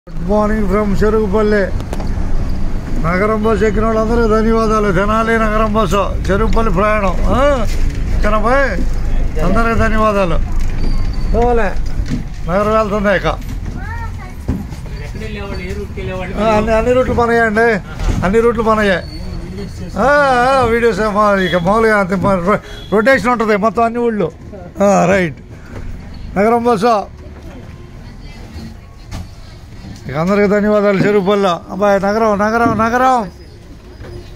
good morning from చెరుగుపల్లి నగరం bus ఎక్కిన వాళ్ళందరూ ధన్యవాదాలు తెనాలి నగరం బస్సు చెరుగుపల్లి ప్రయాణం కనబాయ్ అందరికీ ధన్యవాదాలు పోలే నగరం వెళ్తుంది ఇక ఆ, అన్ని అన్ని రూట్లు పనయ్యండి అన్ని రూట్లు పనయ్యాయి ఆ, ఆ, వీడియోస్ ఏమో ఇక మామూలుగా అంతే రొ- రొటేషన్ ఉంటుంది మొత్తం అన్ని ఊళ్ళు ఆ, రైట్ నగరం బస్సు ఇక అందరికి ధన్యవాదాలు చెరుపల్ల అబ్బాయి నగరం నగరం నగరం